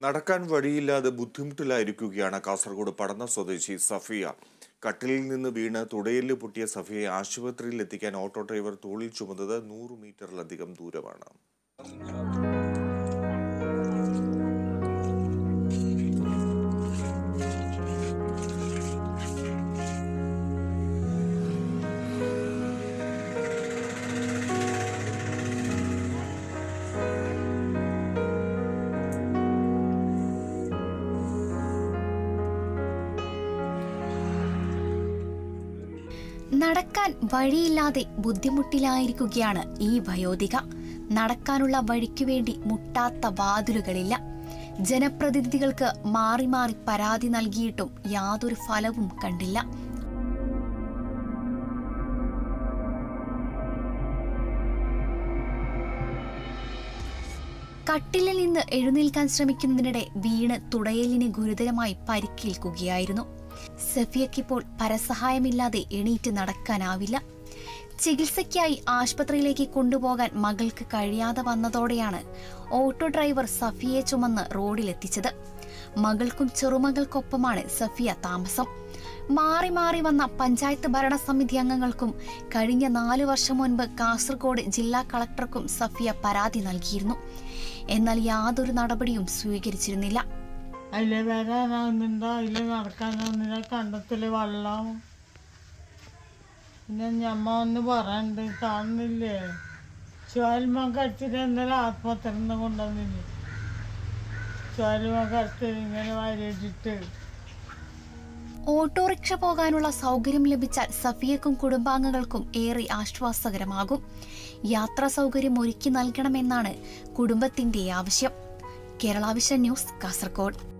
നടക്കാൻ വഴിയില്ലാതെ ബുദ്ധിമുട്ടിലായിരിക്കുകയാണ് കാസർഗോഡ് പടന്ന സ്വദേശി സഫിയ കട്ടിലിൽ നിന്ന് വീണ് തുടയില് പൊട്ടിയ സഫിയയെ ആശുപത്രിയിൽ എത്തിക്കാൻ ഓട്ടോ ഡ്രൈവർ തോളിൽ ചുമന്നത് നൂറ് മീറ്ററിലധികം ദൂരമാണ് നടക്കാൻ വഴിയില്ലാതെ ബുദ്ധിമുട്ടിലായിരിക്കുകയാണ് ഈ വയോധിക നടക്കാനുള്ള വഴിക്കു വേണ്ടി മുട്ടാത്ത വാതിലുകളില്ല ജനപ്രതിനിധികൾക്ക് മാറി മാറി പരാതി നൽകിയിട്ടും യാതൊരു ഫലവും കണ്ടില്ല കട്ടിലിൽ നിന്ന് എഴുന്നേൽക്കാൻ ശ്രമിക്കുന്നതിനിടെ വീണ് തുടയലിന് ഗുരുതരമായി പരിക്കേൽക്കുകയായിരുന്നു സഫിയക്കിപ്പോൾ പരസഹായമില്ലാതെ എണീറ്റ് നടക്കാനാവില്ല ചികിത്സയ്ക്കായി ആശുപത്രിയിലേക്ക് കൊണ്ടുപോകാൻ മകൾക്ക് കഴിയാതെ വന്നതോടെയാണ് ഓട്ടോ ഡ്രൈവർ സഫിയെ ചുമന്ന് റോഡിലെത്തിച്ചത് മകൾക്കും ചെറുമകൾക്കൊപ്പമാണ് സഫിയ താമസം മാറി മാറി വന്ന പഞ്ചായത്ത് ഭരണസമിതി അംഗങ്ങൾക്കും കഴിഞ്ഞ നാലു വർഷം മുൻപ് കാസർഗോഡ് ജില്ലാ കളക്ടർക്കും സഫിയ പരാതി നൽകിയിരുന്നു എന്നാൽ യാതൊരു നടപടിയും സ്വീകരിച്ചിരുന്നില്ല അതിലെ വരാനാവുന്നുണ്ടോ അതിൽ നടക്കാനാവുന്നില്ല കണ്ടത്തില് വെള്ളം പിന്നെ ഞമ്മ ഒന്ന് പറയണ്ട് കാണുന്നില്ലേ ചോൽമ കടിച്ചിട്ട് എന്നാലും ആത്മഹത്യ കൊണ്ടുവന്നില്ലേ ചോൽമ കടിച്ച് ഇങ്ങനെ വരയിട്ടിട്ട് ഓട്ടോറിക്ഷ പോകാനുള്ള സൗകര്യം ലഭിച്ചാൽ സഫിയക്കും കുടുംബാംഗങ്ങൾക്കും ഏറെ ആശ്വാസകരമാകും യാത്രാ സൗകര്യം ഒരുക്കി നൽകണമെന്നാണ് കുടുംബത്തിന്റെ ആവശ്യം കേരള വിഷൻ ന്യൂസ് കാസർഗോഡ്